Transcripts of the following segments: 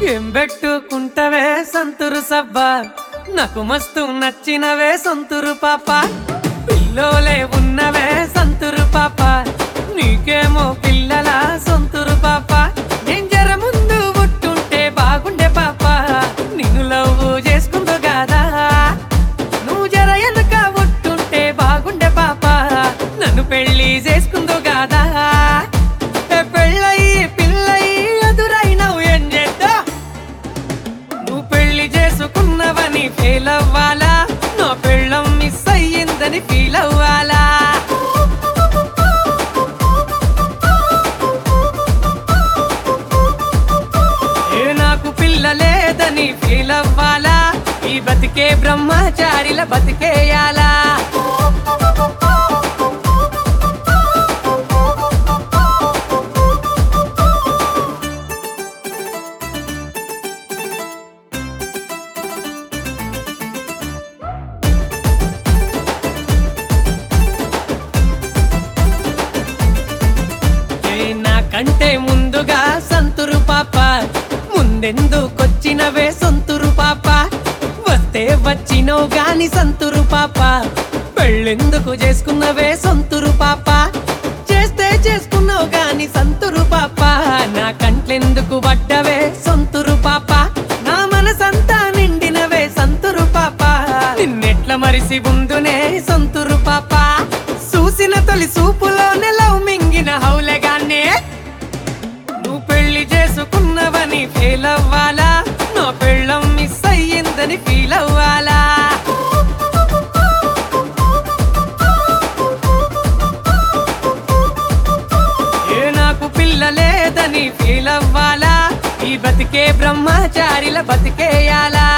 ఏం పెట్టుకుంటవే సంతురు సబ్బా నాకు మస్తు నచ్చినవే సంతురు పాప పిల్లోలే ఉన్నవే సంతురు పాప నీకేమో పిల్లల సొంతురు పాప నేను జర ముందు పుట్టుంటే బాగుండే పాప నిన్ను లవ్ చేసుకుందో కాదా నువ్వు జర ఎనుక పుట్టుంటే బాగుండే పాప నన్ను పెళ్లి చేసుకుందో కాదా ఏ పెళ్ళయి పిల్లయి ఎదురైనవు ఏం చేద్దా నువ్వు పెళ్లి చేసుకున్నవని ఫెయిల్ అవ్వాలా నా పెళ్ళం మిస్ అయ్యిందని ఫీల్ అవ్వాలా ఏ నాకు పిల్ల లేదని ఫీల్ అవ్వాలా ఈ బతికే బ్రహ్మచారిల బతికేయాలా ఏ నాకంటే ముందుగా సంతురు పాప ముందెందుకొచ్చినవే సొంతురు పాప వస్తే వచ్చినవు గాని సంతురు పాప పెళ్ళెందుకు చేసుకున్నవే సొంతురు పాప చేస్తే చేసుకున్నావు గాని సంతురు పాప నా కంట్లెందుకు పడ్డవే సొంతురు పాప నా మనసంతా నిండినవే సంతురు పాప నిన్నెట్ల మరిసి ఉందునే సొంతురు పాప చూసిన తొలి సూపులోనే లవ్ మింగిన హౌలగానే నువ్వు పెళ్లి చేసుకున్నవని ఫెయిల్ అవ్వాలా నా పెళ్ళం మిస్ అయ్యిందని ఫీల్ అవ్వాలా ఏ నాకు పిల్ల లేదని ఫీల్ అవ్వాలా ఈ బతికే బ్రహ్మచారిల బతికేయాలా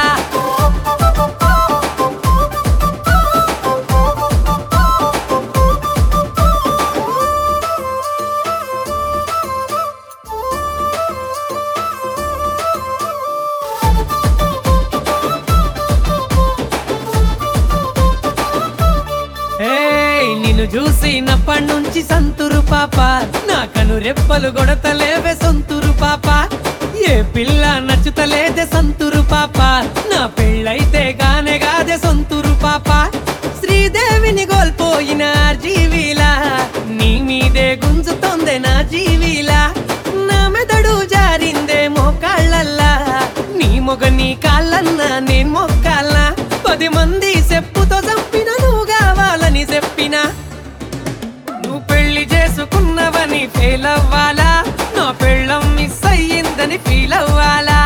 ఏయ్ నిన్ను చూసినప్పటి నుంచి సంతురు పాప నా కను రెప్పలు గొడతలేవే సొంతురు పాప ఏ పిల్ల నచ్చుతలేదే సంతురు పాప నా పెళ్ళైతే గానే గాదే సొంతురు పాప శ్రీదేవిని కోల్పోయిన జీవిలా నీ మీదే గుంజుతోందే నా జీవిలా నా మెదడు జారిందే మోకాళ్ళల్లా నీ మొగ నీ కాళ్ళన్నా నేను మొక్కాలనా పది మంది చెప్పుతో చంపిన నువ్వు కావాలని చెప్పిన నువ్వు పెళ్లి చేసుకున్నవని ఫెయిల్ అవ్వాలా నా పెళ్ళం మిస్ అయ్యిందని ఫీల్ అవ్వాలా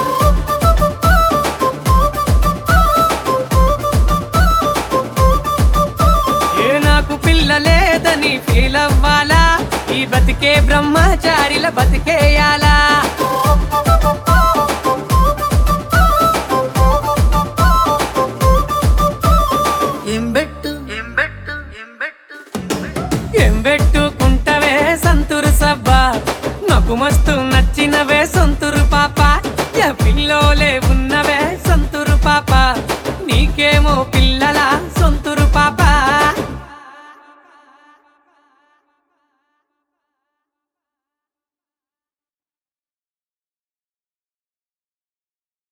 ఏ నాకు పిల్ల లేదని ఫీల్ అవ్వాలా ఈ బతికే బ్రహ్మచారిల బతికేయాలా ఏం పెట్టు ఏం పెట్టు ఏం పెట్టు ఏం పెట్టుకుంటవే సంతురు సబ్బా నాకు మస్తు నచ్చినవే సొంతురు పాప యా పిల్లోలే ఉన్నవే సంతురు పాప నీకేమో పిల్లల సొంతురు